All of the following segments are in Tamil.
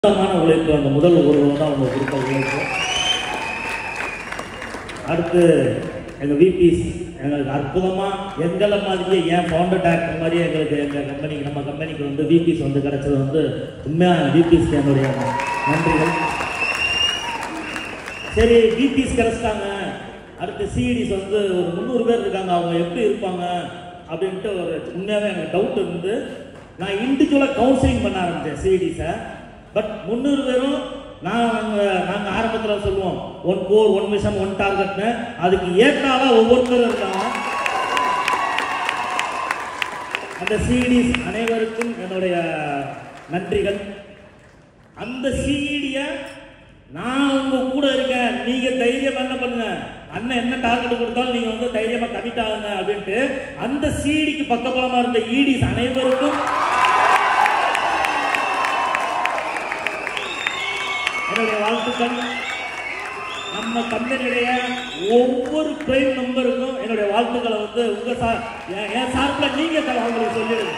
சுத்தமான உழைப்பு அந்த முதல் ஒருவன் தான் அவங்க கொடுத்த உழைப்பு அடுத்து எங்கள் விபிஸ் எங்களுக்கு அற்புதமாக எங்களை மாதிரியே ஏன் ஃபவுண்டர் டேரக்டர் மாதிரியே எங்களுக்கு எங்கள் கம்பெனிக்கு நம்ம கம்பெனிக்கு வந்து விபிஸ் வந்து கிடைச்சது வந்து உண்மையாக விபிஸ்க்கு என்னுடைய நன்றிகள் சரி விபிஸ் கிடைச்சிட்டாங்க அடுத்து சிஇடிஸ் வந்து ஒரு முந்நூறு பேர் இருக்காங்க அவங்க எப்படி இருப்பாங்க அப்படின்ட்டு ஒரு உண்மையாகவே எனக்கு டவுட் இருந்து நான் இண்டிவிஜுவலாக கவுன்சிலிங் பண்ண ஆரம்பித்தேன் சிஇடிஸை பட் முந்நூறு பேரும் நாங்கள் நாங்கள் ஆரம்பத்தில் சொல்லுவோம் one core one mission one டார்கெட்னு அதுக்கு ஏற்றால ஒவ்வொருத்தரும் இருக்காங்க அந்த சிஇடிஸ் அனைவருக்கும் என்னுடைய நன்றிகள் அந்த சிஇடியை நான் உங்க கூட இருக்கேன் நீங்க தைரியம் என்ன பண்ணுங்க அண்ணன் என்ன டார்கெட் கொடுத்தாலும் நீங்க வந்து தைரியமா கமிட் ஆகுங்க அப்படின்ட்டு அந்த சிடிக்கு பக்கபலமா இருந்த இடிஸ் அனைவருக்கும் என்னுடைய வாழ்த்துக்கள் நம்ம கம்பெனியுடைய ஒவ்வொரு பிரைம் நம்பருக்கும் என்னுடைய வாழ்த்துக்களை வந்து உங்க சார் என் என் சார்பில் நீங்க தல அவங்களுக்கு சொல்லிடுங்க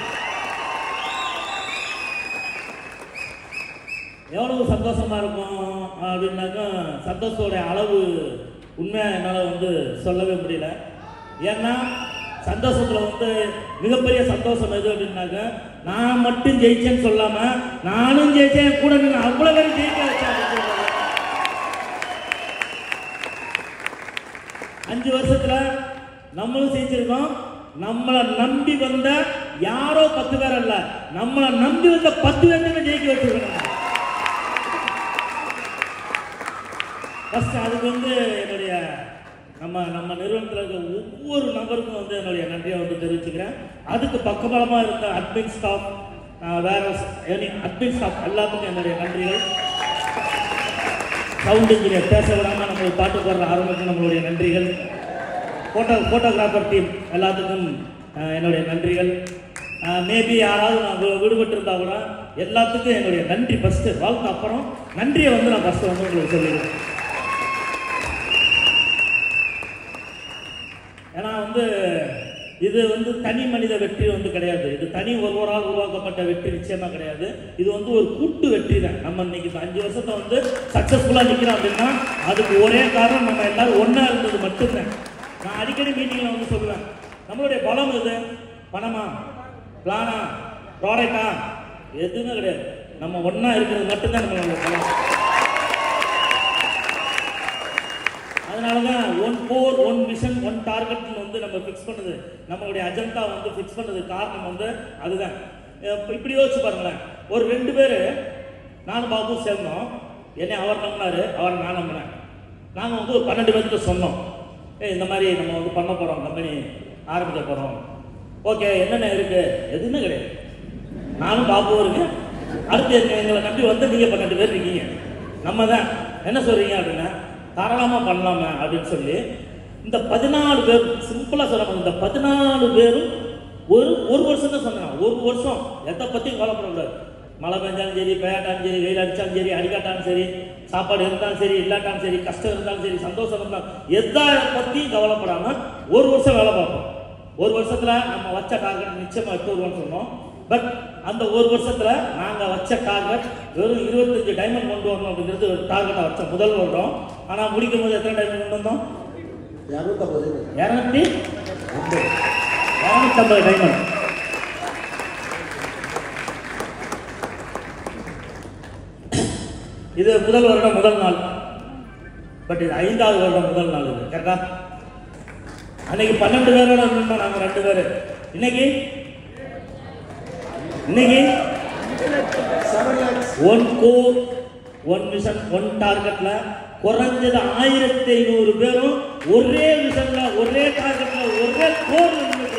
எவ்வளவு சந்தோஷமா இருக்கும் அப்படின்னாக்கா சந்தோஷத்தோட அளவு உண்மையா என்னால் வந்து சொல்லவே முடியல ஏன்னா சந்தோஷத்துல வந்து மிகப்பெரிய சந்தோஷம் எது அப்படின்னாக்கா நான் மட்டும் ஜெயிச்சேன்னு சொல்லாம நானும் ஜெயிச்சேன் என் கூட நின்று அவ்வளவு பேரும் ஜெயிக்க வச்சேன் அப்படின்னு சொல்றாங்க. அஞ்சு வருஷத்துல நம்மளும் செஞ்சிருக்கோம் நம்மளை நம்பி வந்த யாரோ பத்து பேர் அல்ல நம்மளை நம்பி வந்த பத்து பேர் ஜெயிக்க வச்சிருக்கோம் ஃபர்ஸ்ட் அதுக்கு வந்து என்னுடைய நம்ம நம்ம நிறுவனத்தில் இருக்க ஒவ்வொரு நபருக்கும் வந்து என்னுடைய நன்றியை வந்து தெரிவிச்சுக்கிறேன் அதுக்கு பக்கபலமாக இருந்த அட்மின் ஸ்டாஃப் வேற எனி அட்மின் ஸ்டாஃப் எல்லாத்துக்கும் என்னுடைய நன்றிகள் சவுண்ட் இன்ஜினியர் பேச விடாமல் நம்மளுக்கு பாட்டு போடுற ஆரம்பத்துக்கு நம்மளுடைய நன்றிகள் ஃபோட்டோ ஃபோட்டோகிராஃபர் டீம் எல்லாத்துக்கும் அஹ், என்னுடைய நன்றிகள் மேபி யாராவது நான் வி- விடுபட்டு இருந்தா கூட எல்லாத்துக்கும் என்னுடைய நன்றி ஃபஸ்ட்டு வாழ்த்து அப்புறம் நன்றியை வந்து நான் ஃபஸ்ட்டு வந்து உங்களுக்கு சொல்லிடுறேன் ஏன்னா வந்து இது வந்து தனி மனித வெற்றி வந்து கிடையாது இது தனி ஒருவரால் உருவாக்கப்பட்ட வெற்றி நிச்சயமா கிடையாது இது வந்து ஒரு கூட்டு வெற்றி தான் நம்ம இன்னைக்கு இந்த அஞ்சு வருஷத்தை வந்து சக்சஸ்ஃபுல்லா நிக்கிறோம் அப்படின்னா அதுக்கு ஒரே காரணம் நம்ம எல்லாரும் ஒண்ணா இருந்தது மட்டும்தான் நான் அடிக்கடி மீட்டிங்ல வந்து சொல்லுவேன் நம்மளுடைய பலம் எது பணமா பிளானா ப்ராடக்டா எதுவுமே கிடையாது நம்ம ஒண்ணா இருக்கிறது மட்டும்தான் நம்மளோட பலம் அதனால தான் one four one mission one டார்கெட்னு வந்து நம்ம ஃபிக்ஸ் பண்ணது நம்மளுடைய அஜெண்டா வந்து ஃபிக்ஸ் பண்ணது காரணம் வந்து அதுதான் இப்ப இப்படி யோசிச்சு பாருங்களேன் ஒரு ரெண்டு பேர் நானும் பாபு சேர்ந்தோம் என்னை அவர் நம்பினாரு அவர் நான் நம்பினேன் நாங்கள் வந்து ஒரு பன்னெண்டு பேர்கிட்ட சொன்னோம் ஏய் இந்த மாதிரி நம்ம வந்து பண்ண போகிறோம் கம்பெனி ஆரம்பிக்க போகிறோம் ஓகே என்னென்ன இருக்கு எதுவுமே கிடையாது நானும் பாபுவும் இருக்கேன் அடுத்து எங்க- எங்களை நம்பி வந்து நீங்கள் பன்னெண்டு பேர் இருக்கீங்க நம்ம தான் என்ன சொல்றீங்க அப்படின்னா தாராளமாக பண்ணலாமே அப்படின்னு சொல்லி இந்த பதினாலு பேர் சிம்பிளாக சொல்ல இந்த பதினாலு பேரும் ஒரு ஒரு வருஷம் தான் சொன்னாங்க ஒரு வருஷம் எதை பற்றியும் கவலைப்படக்கூடாது மழை பெஞ்சாலும் சரி பெய்யாட்டாலும் சரி வெயில் அடித்தாலும் சரி அடிக்காட்டாலும் சரி சாப்பாடு இருந்தாலும் சரி இல்லாட்டாலும் சரி கஷ்டம் இருந்தாலும் சரி சந்தோஷம் இருந்தாலும் எதை பற்றியும் கவலைப்படாமல் ஒரு வருஷம் வேலை பார்ப்போம் ஒரு வருஷத்துல நம்ம வச்ச டார்கெட் நிச்சயமா எட்டு வருவோம்னு சொன்னோம் பட் அந்த ஒரு வருஷத்துல நாங்க வச்ச டார்கெட் வெறும் இருபத்தஞ்சு டைமண்ட் கொண்டு வரணும் அப்படிங்கிறது ஒரு டார்கெட்டை வச்ச முதல் வருடம் ஆனா முடிக்கும் போது எத்தனை டைமண்ட் கொண்டு வந்தோம் இரநூத்தம்பது இரநூத்தி இரநூத்தம்பது டைமண்ட் இது முதல் வருடம் முதல் நாள் பட் இது ஐந்தாவது வருடம் முதல் நாள் இது கரெக்டா அன்னைக்கு பன்னெண்டு பேரோட இருந்தோம் நாங்க ரெண்டு பேரு இன்னைக்கு இன்னைக்கு seven lakhs one core one mission one டார்கெட்ல குறைஞ்சது ஆயிரத்தி ஐநூறு பேரும் ஒரே மிஷன்ல ஒரே டார்கெட்ல ஒரே கோர்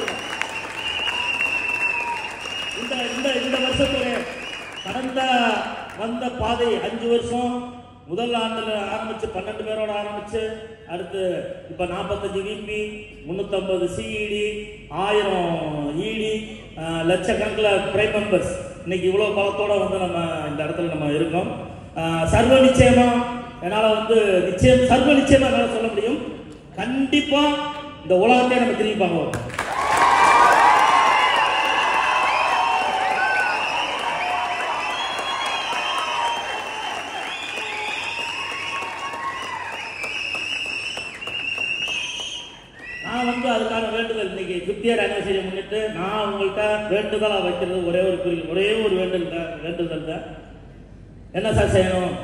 இந்த இந்த இந்த வருஷத்துல கடந்த வந்த பாதை அஞ்சு வருஷம் முதல் ஆண்டுல ஆரம்பிச்சு பன்னெண்டு பேரோட ஆரம்பிச்சு அடுத்து இப்ப நாற்பத்தஞ்சு விபி முன்னூத்தம்பது சிஇடி ஆயிரம் இடி லட்சக்கணக்கில் பிரைம் மெம்பர்ஸ் இன்னைக்கு இவ்வளவு பலத்தோட வந்து நம்ம இந்த இடத்துல நம்ம இருக்கோம் ஆஹ் சர்வ நிச்சயமா என்னால வந்து நிச்சயம் சர்வ நிச்சயமா என்னால சொல்ல முடியும் கண்டிப்பா இந்த உலகத்தை நம்ம திரும்பி பார்க்கலாம் நான் வந்து அதுக்கான வேண்டுதல் இன்னைக்கு ஃபிஃப்த் இயர் அனிவர்சரி முன்னிட்டு நான் உங்கள்கிட்ட வேண்டுதலா வைக்கிறது ஒரே ஒரு குறி ஒரே ஒரு வேண்டுதல் தான் வேண்டுதல் தான் என்ன சார் செய்யணும்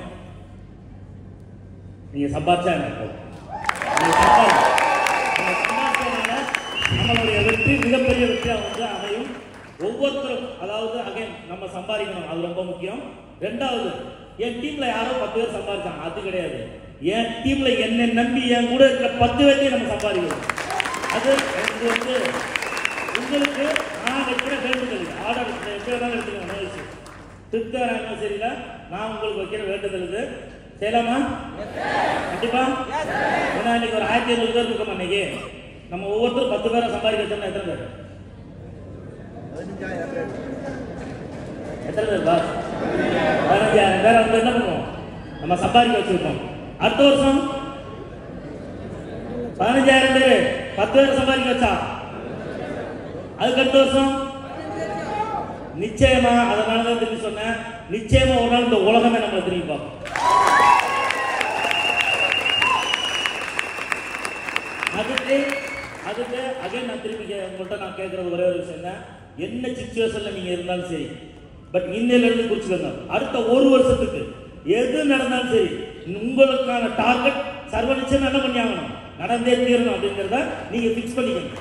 நீங்க சம்பாதிச்சா எனக்கு போதும். நீங்க சம்பாதி- நீங்க சம்பாதிச்சதுனால நம்மளுடைய வெற்றி மிகப்பெரிய வெற்றியா வந்து அமையும் ஒவ்வொருத்தரும் அதாவது அகைன் நம்ம சம்பாதிக்கணும் அது ரொம்ப முக்கியம் ரெண்டாவது என் டீம்ல யாரோ பத்து பேர் சம்பாதிச்சாங்க அது கிடையாது என் டீம்ல என்னை நம்பி என் கூட இருக்கிற பத்து பேர்த்தையும் நம்ம சம்பாதிக்கணும் அது எனக்கு வந்து உங்களுக்கு நான் வைக்கிற வேண்டுதல் ஆர்டர் எப்படி வேணாலும் எடுத்துக்கோங்க no issue. ஃபிஃப்த் இயர் ஆனிவர்சரியில் நான் உங்களுக்கு வைக்கிற வேண்டுதல் இது செய்யலாமா கண்டிப்பா ஏன்னா இன்னைக்கு ஒரு ஆயிரத்தி ஐநூறு பேர் இருக்கோம் இன்னைக்கு நம்ம ஒவ்வொருத்தரும் பத்து பேரை சம்பாதிக்க வச்சோம்னா எத்தனை பேர் எத்தனை பேர் பாஸ் பதினஞ்சாயிரம் பேரை வந்து என்ன பண்ணுவோம் நம்ம சம்பாதிக்க வச்சிருக்கோம் அடுத்த வருஷம் பதினஞ்சாயிரம் பேர் பத்து பேர் சம்பாதிக்க வச்சா அதுக்கு அடுத்த வருஷம் நிச்சயமா அதனால தான் திரும்பி சொன்னேன் நிச்சயமா ஒரு நாள் இந்த உலகமே நம்மளை திரும்பி பார்க்கும் அதுக்கு அதுக்கு அகைன் நான் திருப்பி கே- உங்கள்ட்ட நான் கேட்கறது ஒரே ஒரு விஷயம் தான் என்ன சுச்சுவேஷன்ல நீங்க இருந்தாலும் சரி பட் இன்னையில இருந்து குறிச்சுக்கோங்க அடுத்த ஒரு வருஷத்துக்கு எது நடந்தாலும் சரி உங்களுக்கான டார்கெட் சர்வ நிச்சயம் என்ன பண்ணி ஆகணும் நடந்தே தீரணும் அப்படிங்கிறத நீங்க ஃபிக்ஸ் பண்ணிக்கணும்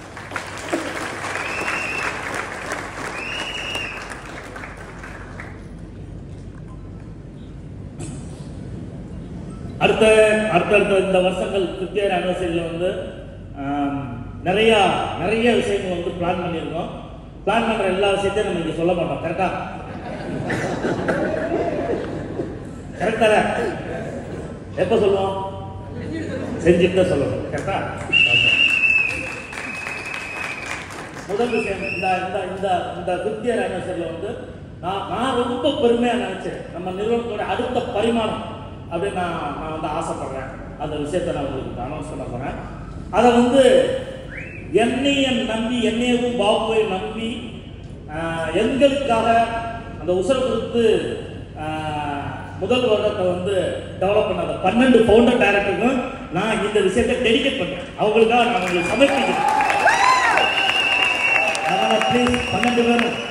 அடுத்த அடுத்தடுத்த இந்த வருஷங்கள் ஃபிஃப்த் இயர் ஆனிவர்சரியில் வந்து ஆம், நிறைய நிறைய விஷயங்கள் வந்து பிளான் பண்ணியிருக்கோம் பிளான் பண்ற எல்லா விஷயத்தையும் நம்ம இங்க சொல்ல மாட்டோம் கரெக்டா கரெக்டா எப்போ சொல்லுவோம் செஞ்சுட்டு தான் சொல்லணும் கரெக்டா முதல் விஷயம் இந்த இந்த இந்த இந்த ஃபிஃப்த் இயர் ஆனிவர்சரியில் வந்து நான் நான் ரொம்ப பெருமையாக நினைச்சேன் நம்ம நிறுவனத்தோட அடுத்த பரிமாணம் அப்படின்னு நான் நான் வந்து ஆசைப்படுறேன் அந்த விஷயத்தை நான் உங்களுக்கு அனௌன்ஸ் பண்ண போறேன் அதை வந்து என்னையும் நம்பி என்னையவும் பாபுவையும் நம்பி ஆஹ், எங்களுக்காக அந்த உசர் கொடுத்து ஆஹ், முதல் வருடத்தை வந்து டெவலப் பண்ண அந்த பன்னெண்டு ஃபவுண்டர் டைரக்டருக்கும் நான் இந்த விஷயத்தை டெடிகேட் பண்ணேன் அவங்களுக்காக நான் உங்களுக்கு சமர்ப்பிக்கிறேன் அதனால ப்ளீஸ் பன்னெண்டு பேரும்